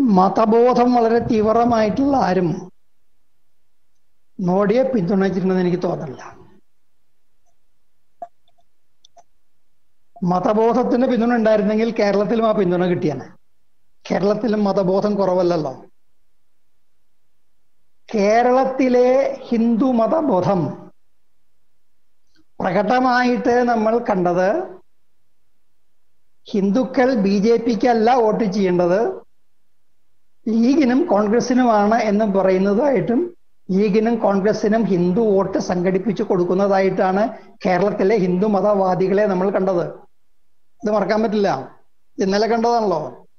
മതബോധം വളരെ തീവ്രമായിട്ടുള്ള ആരും മോഡിയെ പിന്തുണച്ചിട്ടുണ്ടെന്ന് എനിക്ക് തോന്നുന്നില്ല മതബോധത്തിന് പിന്തുണ ഉണ്ടായിരുന്നെങ്കിൽ കേരളത്തിലും ആ പിന്തുണ കിട്ടിയാണ് കേരളത്തിലും മതബോധം കുറവല്ലല്ലോ കേരളത്തിലെ ഹിന്ദു മതബോധം പ്രകടമായിട്ട് നമ്മൾ കണ്ടത് ഹിന്ദുക്കൾ ബി ജെ പിക്കല്ല വോട്ട് ചെയ്യേണ്ടത് ലീഗിനും കോൺഗ്രസിനുമാണ് എന്ന് പറയുന്നതായിട്ടും ലീഗിനും കോൺഗ്രസിനും ഹിന്ദു വോട്ട് സംഘടിപ്പിച്ചു കൊടുക്കുന്നതായിട്ടാണ് കേരളത്തിലെ ഹിന്ദു മതവാദികളെ നമ്മൾ കണ്ടത് ഇത് മറക്കാൻ പറ്റില്ല ഇന്നലെ കണ്ടതാണല്ലോ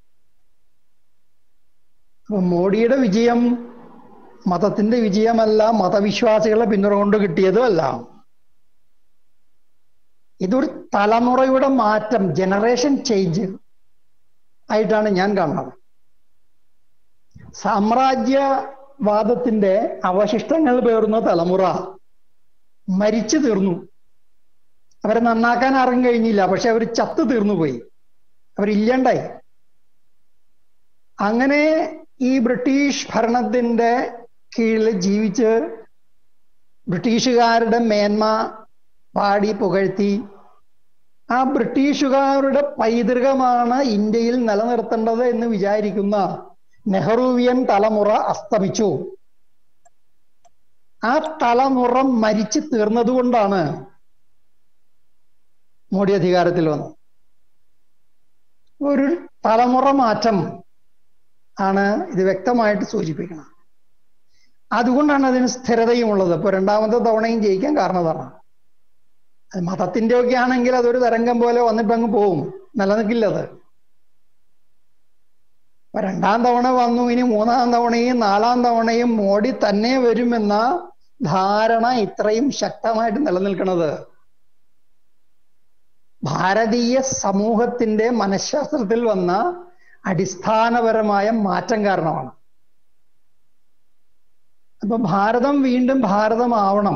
അപ്പൊ മോഡിയുടെ വിജയം മതത്തിന്റെ വിജയമല്ല മതവിശ്വാസികളെ പിന്തുണ കൊണ്ട് കിട്ടിയതും അല്ല ഇതൊരു തലമുറയുടെ മാറ്റം ജനറേഷൻ ചേഞ്ച് ആയിട്ടാണ് ഞാൻ കാണുന്നത് സാമ്രാജ്യവാദത്തിന്റെ അവശിഷ്ടങ്ങൾ പേറുന്ന തലമുറ മരിച്ചു തീർന്നു അവരെ നന്നാക്കാൻ ആർക്കും കഴിഞ്ഞില്ല പക്ഷെ അവർ ചത്തു തീർന്നു പോയി അവരില്ലാണ്ടായി അങ്ങനെ ഈ ബ്രിട്ടീഷ് ഭരണത്തിന്റെ കീഴിൽ ജീവിച്ച് ബ്രിട്ടീഷുകാരുടെ മേന്മ പാടി പുകഴ്ത്തി ആ ബ്രിട്ടീഷുകാരുടെ പൈതൃകമാണ് ഇന്ത്യയിൽ നിലനിർത്തേണ്ടത് എന്ന് വിചാരിക്കുന്ന നെഹ്റുവിയൻ തലമുറ അസ്തമിച്ചു ആ തലമുറ മരിച്ചു തീർന്നതുകൊണ്ടാണ് മോഡി അധികാരത്തിൽ വന്നത് ഒരു തലമുറ മാറ്റം ആണ് ഇത് വ്യക്തമായിട്ട് സൂചിപ്പിക്കുന്നത് അതുകൊണ്ടാണ് അതിന് സ്ഥിരതയും ഉള്ളത് ഇപ്പൊ രണ്ടാമത്തെ തവണയും ജയിക്കാൻ കാരണം അതാണ് അത് മതത്തിന്റെ ഒക്കെ ആണെങ്കിൽ അതൊരു തരംഗം പോലെ വന്നിട്ട് അങ്ങ് പോവും നിലനിൽക്കില്ല അത് അപ്പൊ രണ്ടാം തവണ വന്നു ഇനി മൂന്നാം തവണയും നാലാം തവണയും മോഡി തന്നെ വരുമെന്ന ധാരണ ഇത്രയും ശക്തമായിട്ട് നിലനിൽക്കുന്നത് ഭാരതീയ സമൂഹത്തിന്റെ മനഃശാസ്ത്രത്തിൽ വന്ന അടിസ്ഥാനപരമായ മാറ്റം കാരണമാണ് അപ്പൊ ഭാരതം വീണ്ടും ഭാരതമാവണം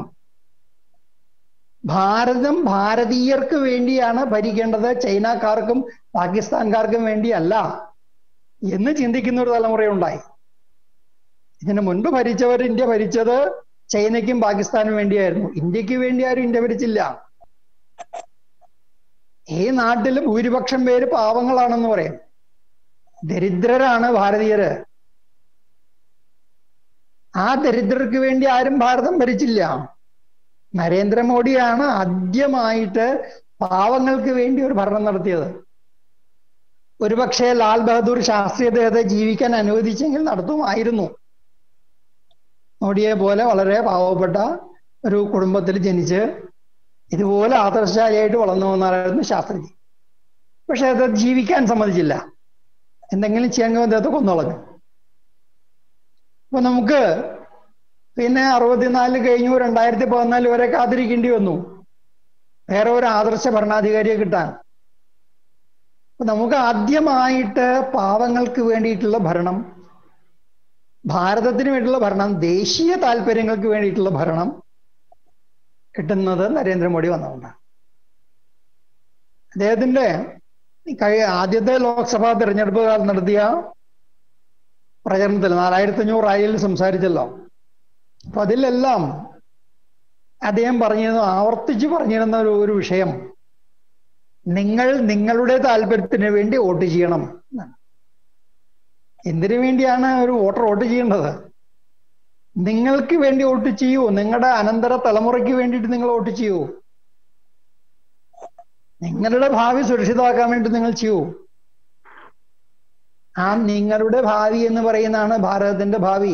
ഭാരതം ഭാരതീയർക്ക് വേണ്ടിയാണ് ഭരിക്കേണ്ടത് ചൈനക്കാർക്കും പാകിസ്ഥാൻകാർക്കും വേണ്ടിയല്ല എന്ന് ചിന്തിക്കുന്ന ഒരു തലമുറയുണ്ടായി ഇതിനു മുൻപ് ഭരിച്ചവർ ഇന്ത്യ ഭരിച്ചത് ചൈനയ്ക്കും പാകിസ്ഥാനും വേണ്ടിയായിരുന്നു ഇന്ത്യക്ക് വേണ്ടി ആരും ഇന്ത്യ ഭരിച്ചില്ല ഈ നാട്ടിൽ ഭൂരിപക്ഷം പേര് പാവങ്ങളാണെന്ന് പറയും ദരിദ്രരാണ് ഭാരതീയര് ആ ദരിദ്രർക്ക് വേണ്ടി ആരും ഭാരതം ഭരിച്ചില്ല നരേന്ദ്രമോദിയാണ് ആദ്യമായിട്ട് പാവങ്ങൾക്ക് വേണ്ടി ഒരു ഭരണം നടത്തിയത് ഒരുപക്ഷെ ലാൽ ബഹദൂർ ശാസ്ത്രി അദ്ദേഹത്തെ ജീവിക്കാൻ അനുവദിച്ചെങ്കിൽ നടത്തുമായിരുന്നു മോഡിയെ പോലെ വളരെ പാവപ്പെട്ട ഒരു കുടുംബത്തിൽ ജനിച്ച് ഇതുപോലെ ആദർശശാലിയായിട്ട് വളർന്നു വന്നായിരുന്നു ശാസ്ത്രിജി പക്ഷെ അത് ജീവിക്കാൻ സമ്മതിച്ചില്ല എന്തെങ്കിലും ചെയ്യാൻ അദ്ദേഹത്തെ കൊന്നുകളഞ്ഞു അപ്പൊ നമുക്ക് പിന്നെ അറുപത്തിനാല് കഴിഞ്ഞു രണ്ടായിരത്തി പതിനാല് വരെ കാത്തിരിക്കേണ്ടി വന്നു വേറെ ഒരു ആദർശ ഭരണാധികാരിയെ കിട്ടാൻ അപ്പൊ നമുക്ക് ആദ്യമായിട്ട് പാവങ്ങൾക്ക് വേണ്ടിയിട്ടുള്ള ഭരണം ഭാരതത്തിന് വേണ്ടിയുള്ള ഭരണം ദേശീയ താല്പര്യങ്ങൾക്ക് വേണ്ടിയിട്ടുള്ള ഭരണം കിട്ടുന്നത് നരേന്ദ്രമോദി വന്നതുകൊണ്ടാണ് അദ്ദേഹത്തിന്റെ കഴി ആദ്യത്തെ ലോക്സഭാ തെരഞ്ഞെടുപ്പ് കാലം നടത്തിയ പ്രചരണത്തിൽ നാലായിരത്തി അഞ്ഞൂറ് റാലിയിൽ സംസാരിച്ചല്ലോ അപ്പൊ അതിലെല്ലാം അദ്ദേഹം പറഞ്ഞിരുന്നു ആവർത്തിച്ച് പറഞ്ഞിരുന്ന ഒരു ഒരു വിഷയം നിങ്ങൾ നിങ്ങളുടെ താല്പര്യത്തിന് വേണ്ടി വോട്ട് ചെയ്യണം എന്നാണ് എന്തിനു വേണ്ടിയാണ് ഒരു വോട്ടർ വോട്ട് ചെയ്യേണ്ടത് നിങ്ങൾക്ക് വേണ്ടി വോട്ട് ചെയ്യൂ നിങ്ങളുടെ അനന്തര തലമുറയ്ക്ക് വേണ്ടിയിട്ട് നിങ്ങൾ വോട്ട് ചെയ്യൂ നിങ്ങളുടെ ഭാവി സുരക്ഷിതമാക്കാൻ വേണ്ടി നിങ്ങൾ ചെയ്യൂ ആ നിങ്ങളുടെ ഭാവി എന്ന് പറയുന്നതാണ് ഭാരതത്തിന്റെ ഭാവി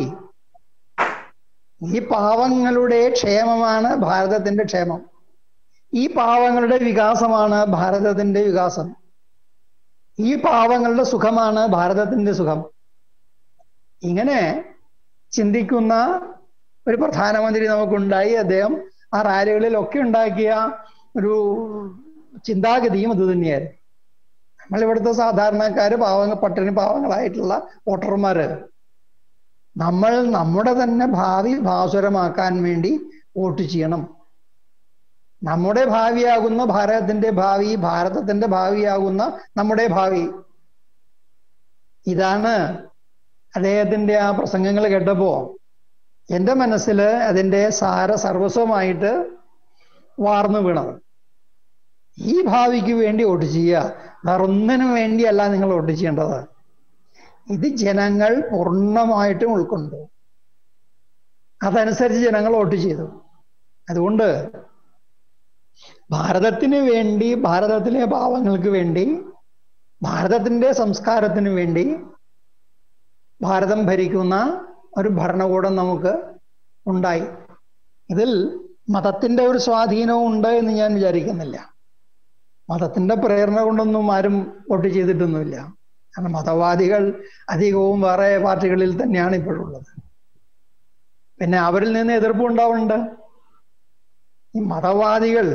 ഈ പാവങ്ങളുടെ ക്ഷേമമാണ് ഭാരതത്തിന്റെ ക്ഷേമം ഈ പാവങ്ങളുടെ വികാസമാണ് ഭാരതത്തിന്റെ വികാസം ഈ പാവങ്ങളുടെ സുഖമാണ് ഭാരതത്തിന്റെ സുഖം ഇങ്ങനെ ചിന്തിക്കുന്ന ഒരു പ്രധാനമന്ത്രി നമുക്കുണ്ടായി അദ്ദേഹം ആ റാലികളിലൊക്കെ ഉണ്ടാക്കിയ ഒരു ചിന്താഗതിയും അത് തന്നെയായിരുന്നു നമ്മൾ ഇവിടുത്തെ സാധാരണക്കാര് പാവങ്ങൾ പട്ടിണി പാവങ്ങളായിട്ടുള്ള വോട്ടർമാര് നമ്മൾ നമ്മുടെ തന്നെ ഭാവി ഭാസുരമാക്കാൻ വേണ്ടി വോട്ട് ചെയ്യണം നമ്മുടെ ഭാവിയാകുന്ന ഭാരതത്തിന്റെ ഭാവി ഭാരതത്തിന്റെ ഭാവിയാകുന്ന നമ്മുടെ ഭാവി ഇതാണ് അദ്ദേഹത്തിന്റെ ആ പ്രസംഗങ്ങൾ കേട്ടപ്പോ എൻ്റെ മനസ്സിൽ അതിൻ്റെ സാര സർവസ്വമായിട്ട് വാർന്നു വീണത് ഈ ഭാവിക്ക് വേണ്ടി വോട്ട് ചെയ്യുക വേറൊന്നിനും വേണ്ടിയല്ല നിങ്ങൾ വോട്ട് ചെയ്യേണ്ടത് ഇത് ജനങ്ങൾ പൂർണ്ണമായിട്ടും ഉൾക്കൊണ്ടു അതനുസരിച്ച് ജനങ്ങൾ വോട്ട് ചെയ്തു അതുകൊണ്ട് ഭാരതത്തിന് വേണ്ടി ഭാരതത്തിലെ പാവങ്ങൾക്ക് വേണ്ടി ഭാരതത്തിന്റെ സംസ്കാരത്തിന് വേണ്ടി ഭാരതം ഭരിക്കുന്ന ഒരു ഭരണകൂടം നമുക്ക് ഉണ്ടായി ഇതിൽ മതത്തിന്റെ ഒരു സ്വാധീനവും ഉണ്ട് എന്ന് ഞാൻ വിചാരിക്കുന്നില്ല മതത്തിന്റെ പ്രേരണ കൊണ്ടൊന്നും ആരും വോട്ട് ചെയ്തിട്ടൊന്നുമില്ല കാരണം മതവാദികൾ അധികവും വേറെ പാർട്ടികളിൽ തന്നെയാണ് ഇപ്പോഴുള്ളത് പിന്നെ അവരിൽ നിന്ന് എതിർപ്പ് ഉണ്ടാവുന്നുണ്ട് ഈ മതവാദികൾ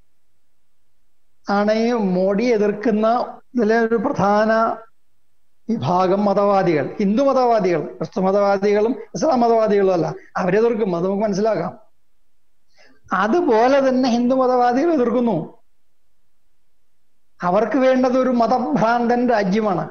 ആണ് ഈ മോഡി എതിർക്കുന്ന ഇതിലെ ഒരു പ്രധാന വിഭാഗം മതവാദികൾ ഹിന്ദു മതവാദികൾ ക്രിസ്തു മതവാദികളും ഇസ്ലാം മതവാദികളും അല്ല അവരെതിർക്കും അത് നമുക്ക് മനസ്സിലാക്കാം അതുപോലെ തന്നെ ഹിന്ദു മതവാദികൾ എതിർക്കുന്നു അവർക്ക് വേണ്ടത് ഒരു മതഭ്രാന്തൻ രാജ്യമാണ്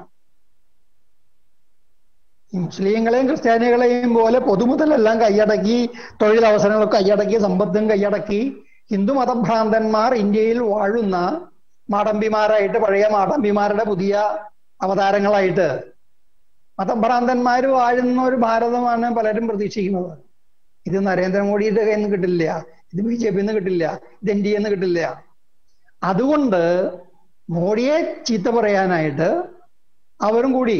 മുസ്ലിങ്ങളെയും ക്രിസ്ത്യാനികളെയും പോലെ പൊതുമുതലെല്ലാം കൈയടക്കി തൊഴിലവസരങ്ങളൊക്കെ കൈയടക്കി സമ്പത്തും കൈയടക്കി ഹിന്ദു മതഭ്രാന്തന്മാർ ഇന്ത്യയിൽ വാഴുന്ന മാടമ്പിമാരായിട്ട് പഴയ മാടമ്പിമാരുടെ പുതിയ അവതാരങ്ങളായിട്ട് മതഭ്രാന്തന്മാർ വാഴുന്ന ഒരു ഭാരതമാണ് പലരും പ്രതീക്ഷിക്കുന്നത് ഇത് നരേന്ദ്രമോദിയുടെ കയ്യിൽ നിന്ന് കിട്ടില്ല ഇത് ബി ജെ പിന്ന് കിട്ടില്ല ഇത് എൻ ഡി എന്ന് കിട്ടില്ല അതുകൊണ്ട് മോഡിയെ ചീത്ത പറയാനായിട്ട് അവരും കൂടി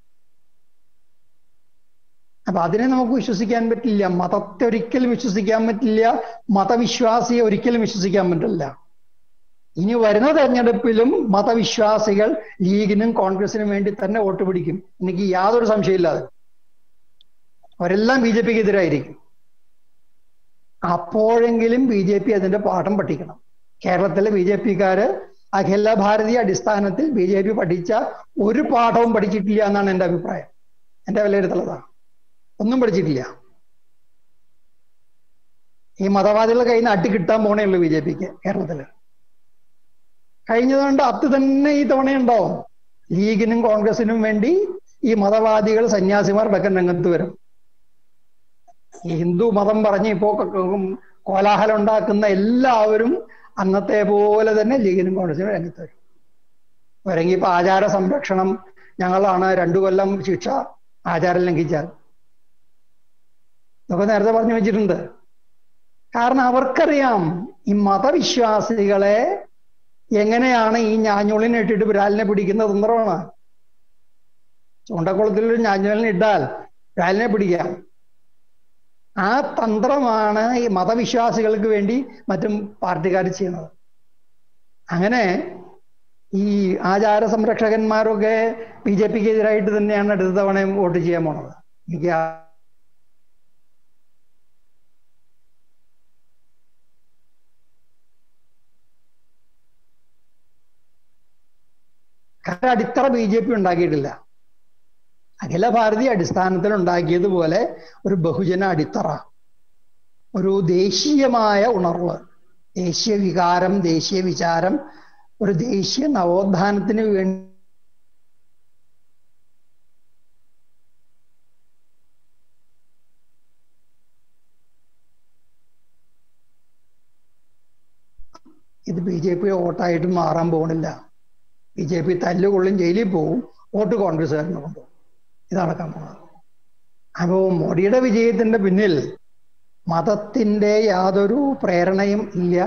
അപ്പൊ അതിനെ നമുക്ക് വിശ്വസിക്കാൻ പറ്റില്ല മതത്തെ ഒരിക്കലും വിശ്വസിക്കാൻ പറ്റില്ല മതവിശ്വാസിയെ ഒരിക്കലും വിശ്വസിക്കാൻ പറ്റില്ല ഇനി വരുന്ന തെരഞ്ഞെടുപ്പിലും മതവിശ്വാസികൾ ലീഗിനും കോൺഗ്രസിനും വേണ്ടി തന്നെ വോട്ട് പിടിക്കും എനിക്ക് യാതൊരു സംശയമില്ലാതെ അവരെല്ലാം ബി ജെ പിക്ക് എതിരായിരിക്കും അപ്പോഴെങ്കിലും ബി ജെ പി അതിന്റെ പാഠം പഠിക്കണം കേരളത്തിലെ ബി ജെ പിക്കാര് അഖില ഭാരതീയ അടിസ്ഥാനത്തിൽ ബി ജെ പി പഠിച്ച ഒരു പാഠവും പഠിച്ചിട്ടില്ല എന്നാണ് എൻ്റെ അഭിപ്രായം എൻ്റെ വിലയിരുത്തലതാണ് ഒന്നും പഠിച്ചിട്ടില്ല ഈ മതവാദികളുടെ കയ്യിൽ നിന്ന് അട്ടി കിട്ടാൻ പോണേ ഉള്ളൂ ബി ജെ പിക്ക് കേരളത്തില് കഴിഞ്ഞതുകൊണ്ട് അത് തന്നെ ഈ തവണ ഉണ്ടാവും ലീഗിനും കോൺഗ്രസിനും വേണ്ടി ഈ മതവാദികൾ സന്യാസിമാർ ഡക്കൻ രംഗത്ത് വരും ഈ ഹിന്ദു മതം പറഞ്ഞ് ഇപ്പോ കോലാഹലം ഉണ്ടാക്കുന്ന എല്ലാവരും അന്നത്തെ പോലെ തന്നെ ലീഗിനും കോൺഗ്രസിനും രംഗത്ത് വരും വരെങ്കിൽ ഇപ്പൊ ആചാര സംരക്ഷണം ഞങ്ങളാണ് രണ്ടു കൊല്ലം ശിക്ഷ ആചാരം ലംഘിച്ചാൽ ഇതൊക്കെ നേരത്തെ പറഞ്ഞു വെച്ചിട്ടുണ്ട് കാരണം അവർക്കറിയാം ഈ മതവിശ്വാസികളെ എങ്ങനെയാണ് ഈ ഞാഞ്ഞുളിനെ ഇട്ടിട്ട് വിരാലിനെ പിടിക്കുന്ന തന്ത്രമാണ് ചൂണ്ടക്കുളത്തിൽ ഒരു ഞാഞ്ഞുളിനെ ഇട്ടാൽ വിരാലിനെ പിടിക്കാം ആ തന്ത്രമാണ് ഈ മതവിശ്വാസികൾക്ക് വേണ്ടി മറ്റും പാർട്ടിക്കാർ ചെയ്യുന്നത് അങ്ങനെ ഈ ആചാര സംരക്ഷകന്മാരൊക്കെ ബി ജെ പിക്ക് എതിരായിട്ട് തന്നെയാണ് അടുത്ത തവണ വോട്ട് ചെയ്യാൻ പോണത് എനിക്ക് അടിത്തറ ബി ജെ പി ഉണ്ടാക്കിയിട്ടില്ല അഖില ഭാരതീയ അടിസ്ഥാനത്തിൽ ഉണ്ടാക്കിയതുപോലെ ഒരു ബഹുജന അടിത്തറ ഒരു ദേശീയമായ ഉണർവ് ദേശീയ വികാരം ദേശീയ വിചാരം ഒരു ദേശീയ നവോത്ഥാനത്തിന് വേണ്ടി ഇത് ബി ജെ പി വോട്ടായിട്ട് മാറാൻ പോകുന്നില്ല ബി ജെ പി തല്ലുകൊള്ളും ജയിലിൽ പോവും വോട്ട് കോൺഗ്രസ്സുകാരന് കൊണ്ടുപോകും ഇത് നടക്കാൻ പോകുന്നത് അപ്പോൾ മോഡിയുടെ വിജയത്തിന്റെ പിന്നിൽ മതത്തിന്റെ യാതൊരു പ്രേരണയും ഇല്ല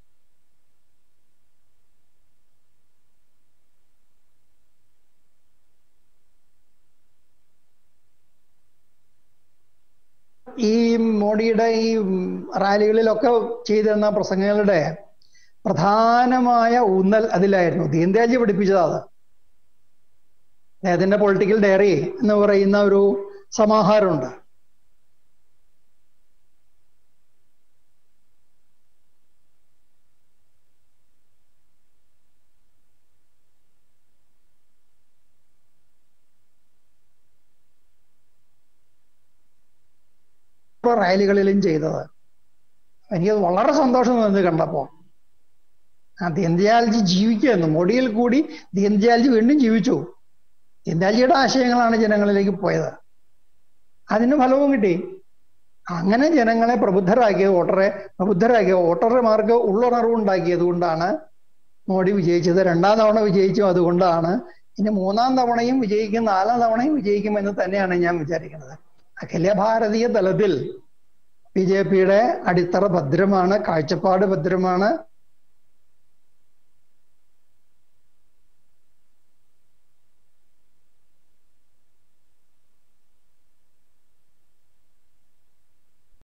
ഈ മോഡിയുടെ ഈ റാലികളിലൊക്കെ ചെയ്തിരുന്ന പ്രസംഗങ്ങളുടെ പ്രധാനമായ ഊന്നൽ അതിലായിരുന്നു ദീൻദയാൽജി പഠിപ്പിച്ചത് അത് അദ്ദേഹത്തിന്റെ പൊളിറ്റിക്കൽ ഡയറി എന്ന് പറയുന്ന ഒരു സമാഹാരമുണ്ട് റാലികളിലും ചെയ്തത് എനിക്ക് വളരെ സന്തോഷം തോന്നി കണ്ടപ്പോ ആ ദീൻദയാൽജി ജീവിക്കുന്നു മോഡിയിൽ കൂടി ദീൻദയാൽജി വീണ്ടും ജീവിച്ചു ദീൻദയാൽജിയുടെ ആശയങ്ങളാണ് ജനങ്ങളിലേക്ക് പോയത് അതിന് ഫലവും കിട്ടി അങ്ങനെ ജനങ്ങളെ പ്രബുദ്ധരാക്കിയ വോട്ടറെ പ്രബുദ്ധരാക്കിയ വോട്ടർമാർക്ക് ഉള്ളുണർവ് ഉണ്ടാക്കിയത് കൊണ്ടാണ് മോഡി വിജയിച്ചത് രണ്ടാം തവണ വിജയിച്ചു അതുകൊണ്ടാണ് ഇനി മൂന്നാം തവണയും വിജയിക്കും നാലാം തവണയും വിജയിക്കുമെന്ന് തന്നെയാണ് ഞാൻ വിചാരിക്കുന്നത് അഖില ഭാരതീയ തലത്തിൽ ബി ജെ പിയുടെ അടിത്തറ ഭദ്രമാണ് കാഴ്ചപ്പാട് ഭദ്രമാണ്